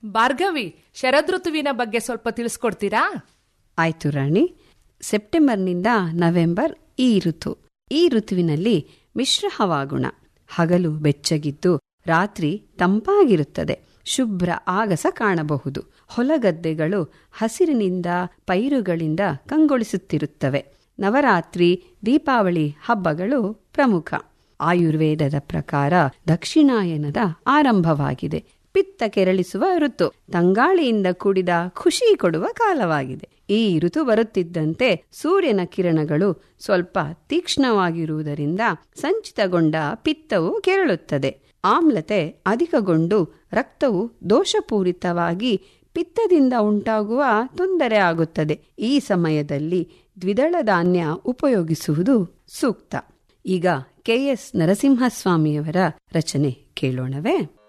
ಭಾರ್ಗವಿ ಶರದೃತುವಿನ ಬಗ್ಗೆ ಸ್ವಲ್ಪ ತಿಳಿಸ್ಕೊಡ್ತೀರಾ ಆಯ್ತು ರಾಣಿ ಸೆಪ್ಟೆಂಬರ್ನಿಂದ ನವೆಂಬರ್ ಈ ಋತು ಈ ಋತುವಿನಲ್ಲಿ ಮಿಶ್ರ ಹವಾಗುಣ ಹಗಲು ಬೆಚ್ಚಗಿದ್ದು ರಾತ್ರಿ ತಂಪಾಗಿರುತ್ತದೆ ಶುಭ್ರ ಆಗಸ ಕಾಣಬಹುದು ಹೊಲಗದ್ದೆಗಳು ಹಸಿರಿನಿಂದ ಪೈರುಗಳಿಂದ ಕಂಗೊಳಿಸುತ್ತಿರುತ್ತವೆ ನವರಾತ್ರಿ ದೀಪಾವಳಿ ಹಬ್ಬಗಳು ಪ್ರಮುಖ ಆಯುರ್ವೇದದ ಪ್ರಕಾರ ದಕ್ಷಿಣಾಯನದ ಆರಂಭವಾಗಿದೆ ಪಿತ್ತ ಕೆರಳಿಸುವ ಋತು ತಂಗಾಳಿಯಿಂದ ಕೂಡಿದ ಖುಷಿ ಕೊಡುವ ಕಾಲವಾಗಿದೆ ಈ ಋತು ಬರುತ್ತಿದ್ದಂತೆ ಸೂರ್ಯನ ಕಿರಣಗಳು ಸ್ವಲ್ಪ ತೀಕ್ಷ್ಣವಾಗಿರುವುದರಿಂದ ಸಂಚಿತಗೊಂಡ ಪಿತ್ತವು ಕೆರಳುತ್ತದೆ ಆಮ್ಲತೆ ಅಧಿಕಗೊಂಡು ರಕ್ತವು ದೋಷಪೂರಿತವಾಗಿ ಪಿತ್ತದಿಂದ ಉಂಟಾಗುವ ತೊಂದರೆ ಆಗುತ್ತದೆ ಈ ಸಮಯದಲ್ಲಿ ದ್ವಿದಳ ಧಾನ್ಯ ಉಪಯೋಗಿಸುವುದು ಸೂಕ್ತ ಈಗ ಕೆಎಸ್ ನರಸಿಂಹಸ್ವಾಮಿಯವರ ರಚನೆ ಕೇಳೋಣವೇ